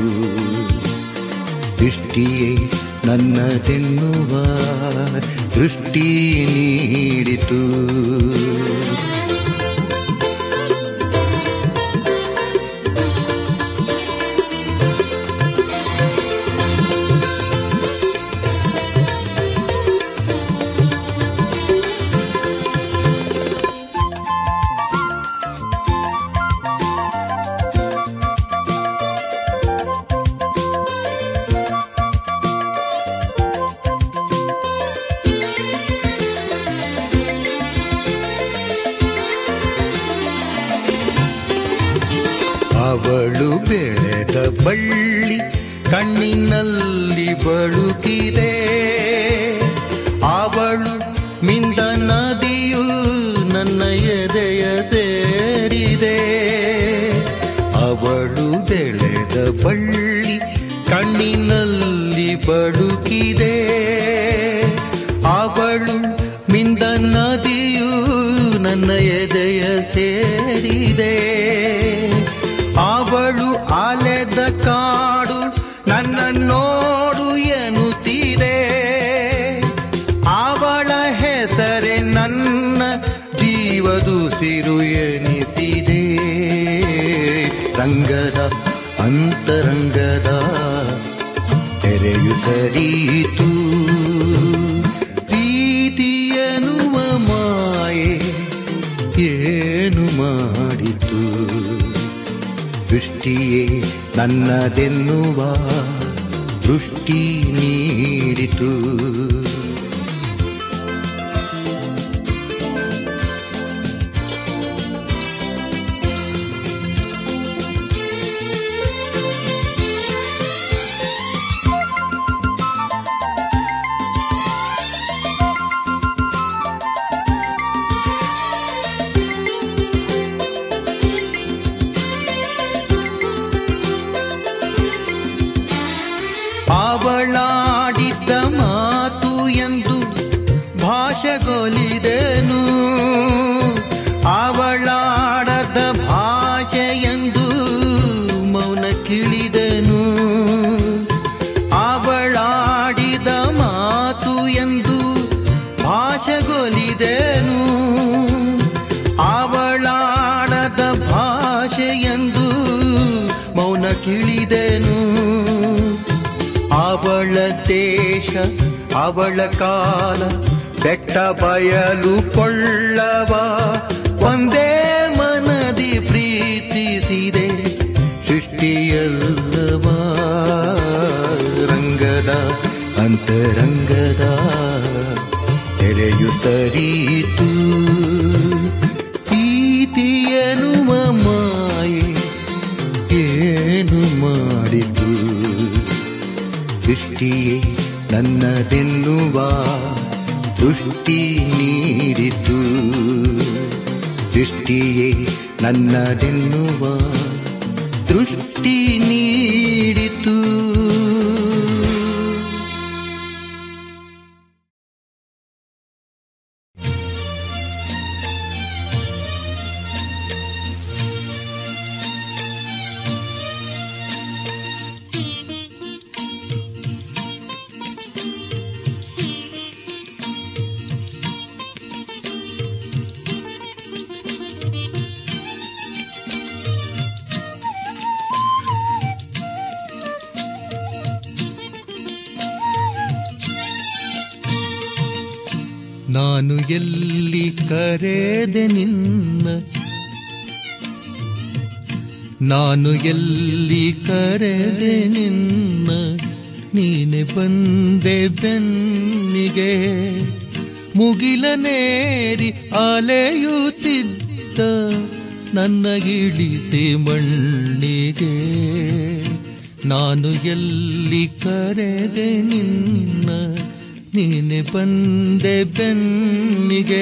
ದೃಷ್ಟಿಯೇ ನನ್ನದೆನ್ನುವ ದೃಷ್ಟಿ ನೀಡಿತು ಅವಳು ಬೆಳೆದ ಬಳ್ಳಿ ಕಣ್ಣಿನಲ್ಲಿ ಬಳುಕಿದೆ ಅವಳು ಮಿಂದ ನದಿಯು ನನ್ನ ಎದೆಯ ಸೇರಿದೆ ಅವಳು ಬೆಳೆದ ಬಳ್ಳಿ ಕಣ್ಣಿನಲ್ಲಿ ಬಳುಕಿದೆ ಅವಳು ಮಿಂದ ನದಿಯು ನನ್ನ ಎದೆಯ ಸೇರಿದೆ ಅವಳು ಅಲೆದ ಕಾಡು ನನ್ನ ನೋಡು ಎನ್ನುತ್ತಿದೆ ಅವಳ ಹೆಸರೇ ನನ್ನ ಜೀವದುಸಿರು ಎನಿಸಿದೆ ರಂಗದ ಅಂತರಂಗದ ತೆರೆಯು ಸರೀತು ಪ್ರೀತಿಯನುವ ಮಾಯೆ ಏನು ಮಾಡಿತು ದೃಷ್ಟಿಯೇ ನನ್ನದೆನ್ನುವ ದೃಷ್ಟಿ ನೀಡಿತು ತಿಳಿದೆನು ಅವಳ ದೇಶ ಅವಳ ಕಾಲ ಬೆಟ್ಟ ಬಯಲು ಕೊಳ್ಳವ ಒಂದೇ ಮನದಿ ಪ್ರೀತಿಸಿದೆ ಸೃಷ್ಟಿಯಲ್ಲವ ರಂಗದ ಅಂತರಂಗದ ತೆರೆಯು ಸರಿಯಿತು ಪ್ರೀತಿಯನುವ ಮಾಯೆ ಏನು ಮಾಡಿತು ದೃಷ್ಟಿಯೇ ನನ್ನದೆನ್ನುವ ದೃಷ್ಟಿ ನೀಡಿತು ದೃಷ್ಟಿಯೇ ನನ್ನದೆನ್ನುವ ದೃಷ್ಟಿ ನೀಡಿತು ನಾನು ಎಲ್ಲಿ ಕರೆದೆ ನಿನ್ನ ನಾನು ಎಲ್ಲಿ ಕರೆದೆ ನಿನ್ನ ನೀನೆ ಬಂದೆ ಬೆನ್ನಿಗೆ ಮುಗಿಲನೇರಿ ಅಲೆಯುತ್ತಿದ್ದ ನನ್ನ ಇಳಿಸಿ ಮಣ್ಣಿಗೆ ನಾನು ಎಲ್ಲಿ ಕರೆದೆ ನಿನ್ನ ನೀನೆ ಬಂದೆ ಬೆನ್ನಿಗೆ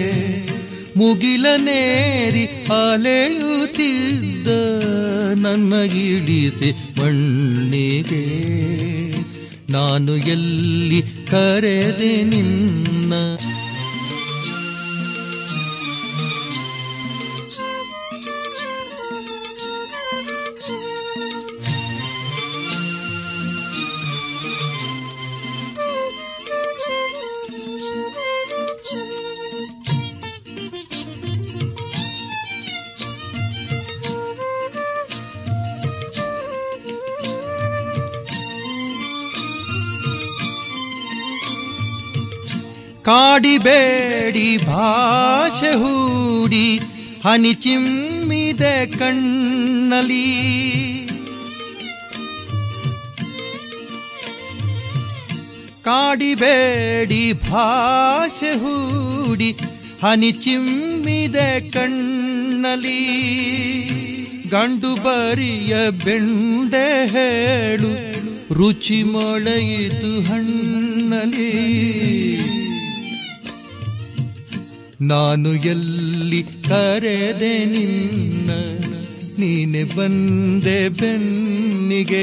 ಮುಗಿಲನೇರಿ ಅಲೆಯುತ್ತಿದ್ದ ನನ್ನ ಇಳಿಸಿ ಮಣ್ಣಿಗೆ ನಾನು ಎಲ್ಲಿ ಕರೆದೆ ನಿನ್ನ ಕಾಡಿಬೇಡಿ ಭಾಷೆ ಹೂಡಿ ಹನಿ ಚಿಮ್ಮಿದೆ ಕಣ್ಣಲಿ ಕಾಡಿಬೇಡಿ ಭಾಷೆ ಹೂಡಿ ಹನಿ ಚಿಮ್ಮಿದೆ ಕಣ್ಣಲಿ ಗಂಡು ಬರಿಯ ಬೆಂಡೆ ಹೇಳು ರುಚಿ ಮೊಳೆಯಿತು ಹಣ್ಣಲಿ ನಾನು ಎಲ್ಲಿ ಕರೆದೆ ನಿನ್ನ ನೀನೆ ಬಂದೆ ಬೆನ್ನಿಗೆ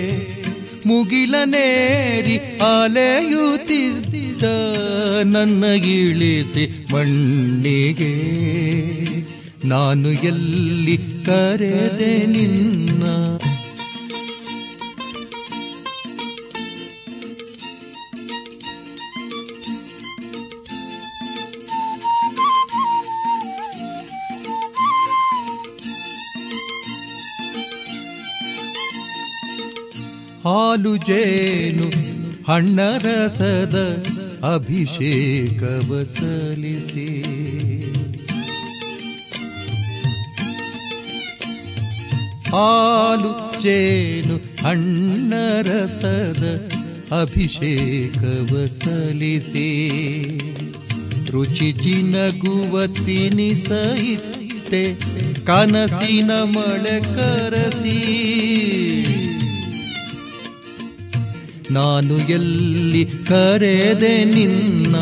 ಮುಗಿಲನೇರಿ ಅಲೆಯುತ್ತಿದ್ದ ನನ್ನ ಇಳಿಸಿ ಮಣ್ಣಿಗೆ ನಾನು ಎಲ್ಲಿ ಕರೆದೆ ನಿನ್ನ ಹಾಲು ಜೇನು ಹಣ್ಣರಸದ ಅಭಿಷೇಕವ ಸಲ್ಲಿಸಿ ಹಾಲು ಜೇನು ಹಣ್ಣರಸದ ಅಭಿಷೇಕವ ಸಲ್ಲಿಸಿ ರುಚಿ ಜಿನಗುವ ತಿನಿಸೈತೆ ಕನಸಿನ ಮಳೆ ಕರಸಿ ನಾನು ಎಲ್ಲಿ ಕರೆದೆ ನಿನ್ನ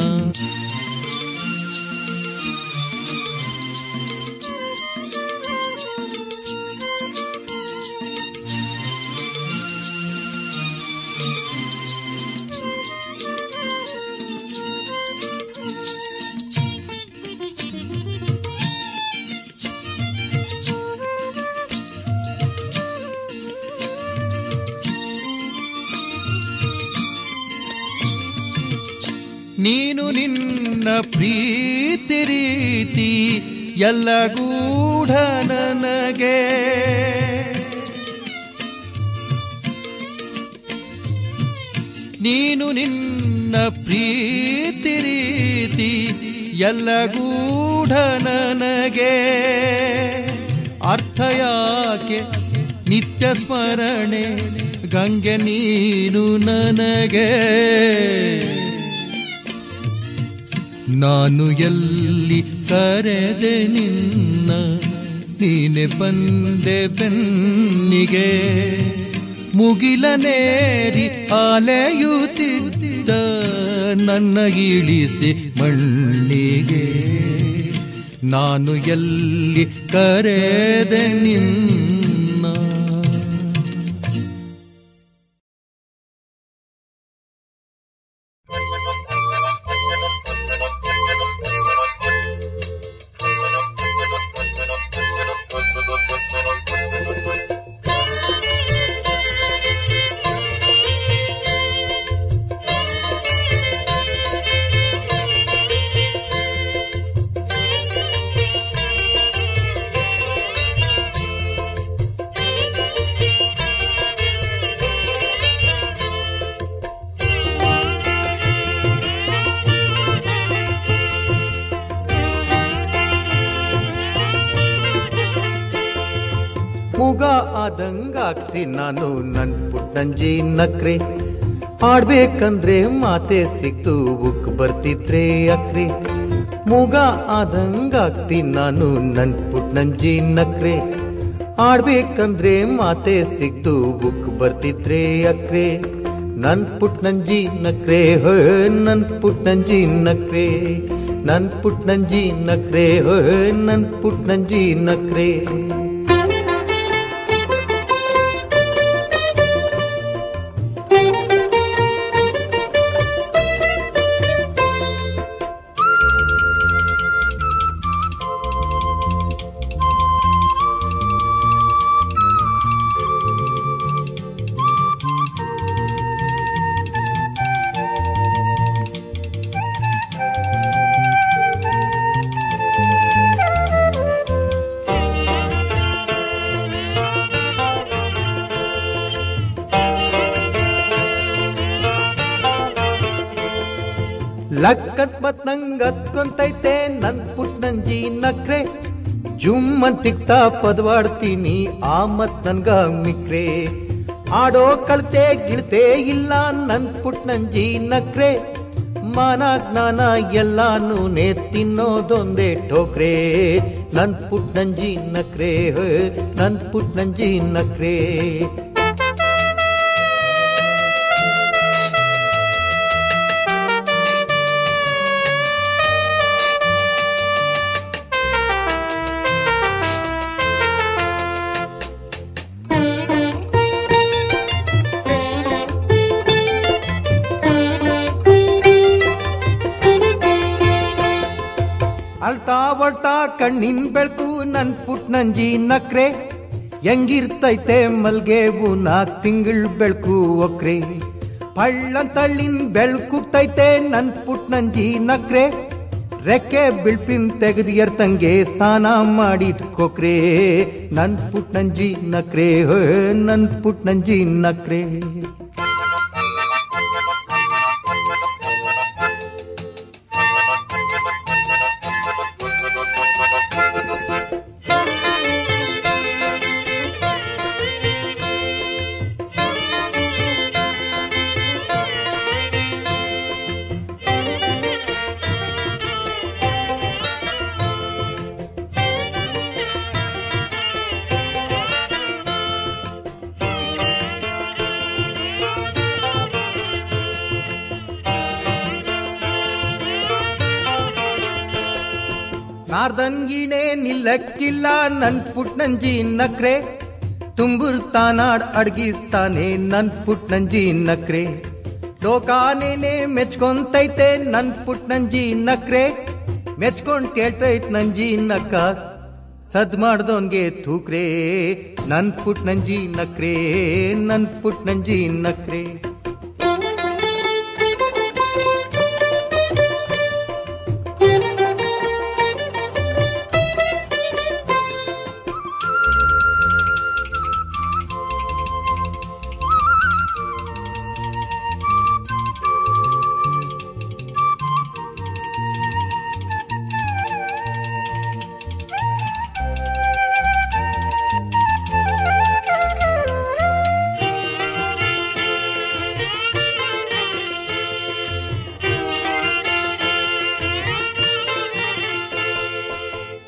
ನೀನು ನಿನ್ನ ಪ್ರೀತಿ ರೀತಿ ಎಲ್ಲ ಗೂಢ ನನಗೆ ನೀನು ನಿನ್ನ ಪ್ರೀತಿ ರೀತಿ ಎಲ್ಲ ಗೂಢ ನನಗೆ ಅರ್ಥ ಯಾಕೆ ನಿತ್ಯ ಸ್ಮರಣೆ ಗಂಗೆ ನೀನು ನನಗೆ ನಾನು ಎಲ್ಲಿ ಕರೆದೆ ನಿನ್ನ ನೀನೆ ಬಂದೆ ಬೆನ್ನಿಗೆ ಮುಗಿಲನೇರಿ ಅಲೆಯುತ್ತಿದ್ದ ನನ್ನ ಇಳಿಸಿ ಮಣ್ಣಿಗೆ ನಾನು ಎಲ್ಲಿ ಕರೆದೆ ನಿನ್ನ ಮೂಗ ಆದಂಗಾಗ್ತಿ ನಾನು ನನ್ ಪುಟ್ಟಂಜಿ ನಕ್ರೆ ಆಡ್ಬೇಕಂದ್ರೆ ಮಾತೆ ಸಿಕ್ತು ಉಕ್ ಬರ್ತಿದ್ರೆ ಅಕ್ರೆ ಮೂಗ ಆದಂಗಾಗ್ತಿ ನಾನು ನನ್ ಪುಟ್ಟಂಜಿ ನಕ್ರೆ ಆಡ್ಬೇಕಂದ್ರೆ ಮಾತೆ ಸಿಕ್ತು ಬುಕ್ ಬರ್ತಿದ್ರೆ ಅಕ್ರೆ ನನ್ ಪುಟ್ನಂಜಿ ನಕ್ರೆ ಹೋ ನನ್ ಪುಟ್ನಂಜಿ ನಕ್ರೆ ನನ್ ಪುಟ್ನಂಜಿ ನಕ್ರೆ ಹೋ ನನ್ ಪುಟ್ನಂಜಿ ನಕ್ರೆ ಲಕ್ಕತ್ ಮತ್ ನಂಗ್ ಹತ್ಕೊಂತೈತೆ ನನ್ ಪುಟ್ನಂಜಿ ನಕ್ರೆ ಜುಮ್ ಅಂತಿಕ್ತಾ ಪದವಾಡ್ತೀನಿ ಆ ಮತ್ ನನ್ಗ ಮಿಕ್ರೆ ಆಡೋ ಕಳ್ತೆ ಗಿಳ್ತೆ ಇಲ್ಲ ನನ್ ಪುಟ್ನಂಜಿ ನಕ್ರೆ ಮಾನ ಜ್ಞಾನ ಎಲ್ಲಾನು ನೇ ತಿನ್ನೋದೊಂದೇ ಠೋಕ್ರೆ ನನ್ ಪುಟ್ನಂಜಿ ನಕ್ರೆ ಹೋ, ನನ್ ಪುಟ್ನಂಜಿ ನಕ್ರೆ ಅಳ್ತಾ ಒಳ್ತಾ ಕಣ್ಣಿನ ಬೆಳಕು ನನ್ ಪುಟ್ನಂಜಿ ನಕ್ರೆ ಹೆಂಗಿರ್ತೈತೆ ಮಲ್ಗೆವು ನಾಕ್ ತಿಂಗಳ್ ಬೆಳಕು ಒಕ್ರೆ ಪಳ್ಳಂತಳ್ಳಿನ ಬೆಳ್ಕುತ್ತೈತೆ ನನ್ ಪುಟ್ನಂಜಿ ನಕ್ರೆ ರೆಕ್ಕೆ ಬಿಳ್ಪಿನ್ ತೆಗೆದು ಎರ್ತಂಗೆ ಸ್ನಾನ ಮಾಡಿದ್ ಕೊಕ್ರೆ ನನ್ ಪುಟ್ನಂಜಿ ನಕ್ರೆ ಹೋ ನನ್ ಪುಟ್ನಂಜಿ ನಕ್ರೆ ನಾರ್ದನ್ಗಿಣೆ ನಿಲ್ಲಕ್ಕಿಲ್ಲ ನನ್ ಪುಟ್ನಂಜಿ ನಕ್ರೆ ತುಂಬುರ್ತಾನಾಡ್ ಅಡ್ಗಿಸ್ತಾನೆ ನನ್ ಪುಟ್ನಂಜಿ ನಕ್ರೆ ಲೋಕಾನೇನೆ ಮೆಚ್ಕೊಂತೈತೆ ನನ್ ಪುಟ್ನಂಜಿ ನಕ್ರೆ ಮೆಚ್ಕೊಂಡ್ ಕೇಳ್ತೈತ್ ನಂಜಿ ನಕ್ಕ ಸದ್ ಮಾಡ್ದೋನ್ಗೆ ತೂಕ್ರೆ ನನ್ ಪುಟ್ನಂಜಿ ನಕ್ರೆ ನನ್ ಪುಟ್ನಂಜಿ ನಕ್ರೆ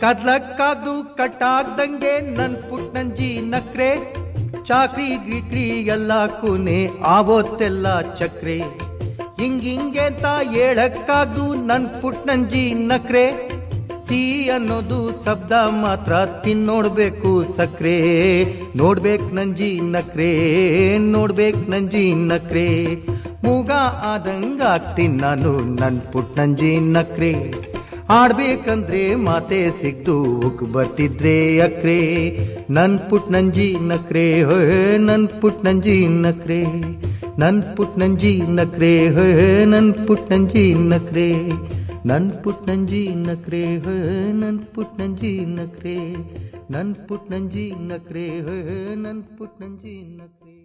ಕದ್ಲಕ್ಕಾದು ಕಟ್ಟಾಗ್ದಂಗೆ ನನ್ ಪುಟ್ನಂಜಿ ನಕ್ರೆ ಚಾಕ್ರಿ ಗಿಕ್ರಿ ಎಲ್ಲ ಕುನೆ ಆವತ್ತೆಲ್ಲ ಚಕ್ರೆ ಹಿಂಗಿಂಗೆ ಅಂತ ಹೇಳಕ್ಕಾದು ನನ್ ಪುಟ್ನಂಜಿ ನಕ್ರೆ ಟೀ ಅನ್ನೋದು ಶಬ್ದ ಮಾತ್ರ ತಿನ್ನೋಡ್ಬೇಕು ಸಕ್ರೆ ನೋಡ್ಬೇಕ್ ನಂಜಿ ನಕ್ರೆ ನೋಡ್ಬೇಕ್ ನಂಜಿ ನಕ್ರೆ ಮೂಗ ಆದಂಗ ಆಗ್ತೀನಿ ನಾನು ನನ್ ಪುಟ್ನಂಜಿ ನಕ್ರೆ ಆಡ್ಬೇಕಂದ್ರೆ ಮಾತೆ ಸಿಗ್ದು ಉಕ್ ಬರ್ತಿದ್ರೆ ಅಕ್ರೆ ನನ್ ಪುಟ್ನಂಜಿ ನಕ್ರೆ ಹೋಯ್ ನನ್ ಪುಟ್ನಂಜಿ ನಕ್ರೆ ನನ್ ಪುಟ್ನಂಜಿ ನಕ್ರೆ ಹೋಯ್ ನನ್ ಪುಟ್ನಂಜಿ ನಕ್ರೆ ನನ್ ಪುಟ್ನಂಜಿ ನಕ್ರೆ ಹೋಯ್ ನನ್ ಪುಟ್ನಂಜಿ ನಕ್ರೆ ನನ್ ಪುಟ್ನಂಜಿ ನಕ್ರೆ ಹೋಯ್ ನನ್ ಪುಟ್ನಂಜಿ ನಕ್ರೆ